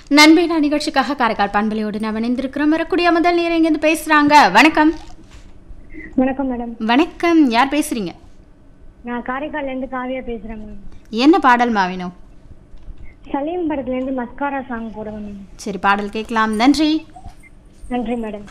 நண்பேனா நிகழ்ச்சிக்காக காரைக்கால் பண்பலையோடு நாம் இணைந்திருக்கிறோம் வரக்கூடிய முதல் நேரம் இங்கேருந்து பேசுறாங்க வணக்கம் வணக்கம் மேடம் வணக்கம் யார் பேசுறீங்க நான் காரைக்கால்ல இருந்து காவியா பேசுறேன் மேம் என்ன பாடல் மாவினோ சலீம் படத்துல இருந்து மஸ்காரா சாங் போடுவேன் மேம் சரி பாடல் கேட்கலாம் நன்றி நன்றி மேடம்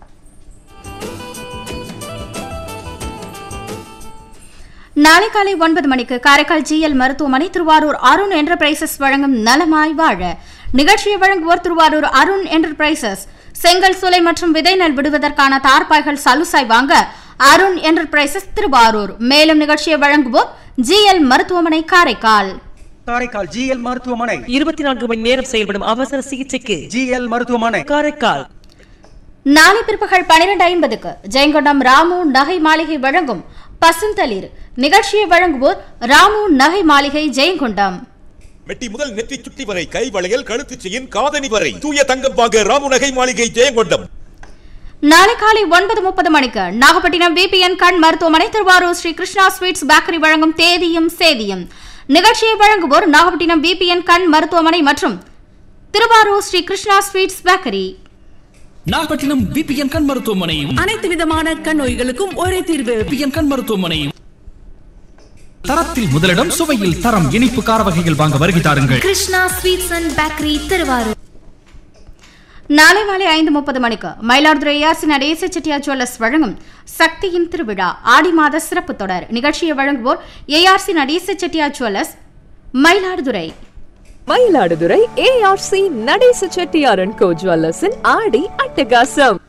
நாளை காலை ஒன்பது மணிக்கு காரைக்கால் ஜிஎல் மருத்துவமனை திருவாரூர் அருண் என்டர்பிரைசஸ் வழங்கும் நலமாய் வாழ நிகழ்ச்சியை வழங்குவோர் திருவாரூர் அருண் என்டர்பிரைசஸ் செங்கல் சூளை மற்றும் விதை நெல் விடுவதற்கான தார்பாய்கள் சலுசாய் வாங்க அருண் என்டர்பிரைசஸ் திருவாரூர் மேலும் நிகழ்ச்சியை வழங்குவோர் ஜிஎல் மருத்துவமனை காரைக்கால் காரைக்கால் ஜிஎல் மருத்துவமனை இருபத்தி நான்கு மணி நேரம் செயல்படும் அவசர சிகிச்சைக்கு ஜிஎல் மருத்துவமனை காரைக்கால் நாளை பிற்பகல் பனிரெண்டு ஐம்பதுக்கு ஜெயங்கொண்டம் ராமு நகை மாளிகை வழங்கும் பசுந்தளிர் நிகழ்ச்சியை வழங்குவோர் ராமு நகை மாளிகை ஜெயங்கொண்டம் மெட்டி முதல் நெற்றி சுட்டி வரை கை வளையல் கழுத்து செயின் காதணி வரை தூய தங்கம் வாங்க ராமுநகை மாளிகை ஜெயங்கொண்டம் நாளை காலை ஒன்பது முப்பது மணிக்கு நாகப்பட்டினம் பிபிஎன் கண் மருத்துவமனை திருவாரூர் ஸ்ரீ கிருஷ்ணா ஸ்வீட்ஸ் பேக்கரி வழங்கும் தேதியும் சேதியும் நிகழ்ச்சியை வழங்குவோர் நாகப்பட்டினம் பிபிஎன் கண் மருத்துவமனை மற்றும் Tiruvarur Sri Krishna sweets bakery Nagapattinam PBN கண் மருத்துவமனையும் அனைத்து விதமான கண் நோய்களுக்கும் ஒரே தீர்வு பிபிஎன் கண் மருத்துவமனையும் தரத்தில் முதலிடம் சுவையில் தரம் இனிப்பு கார வகைகள் வாங்க வருகை தாருங்கள் Krishna sweets and bakery Tiruvarur நாளை மாலை ஐந்து முப்பது மணிக்கு மயிலாடுதுறை ஏஆர்சி நடேச செட்டியார் ஜுவல்லர்ஸ் வழங்கும் சக்தியின் திருவிழா ஆடி மாத சிறப்பு தொடர் நிகழ்ச்சியை வழங்குவோர் ARC Natesa Chettiar jewellers Mayiladuthurai Mayiladuthurai ARC Natesa செட்டியாரன் கோ ஜுவல்லர்ஸின் ஆடி அட்டகாசம்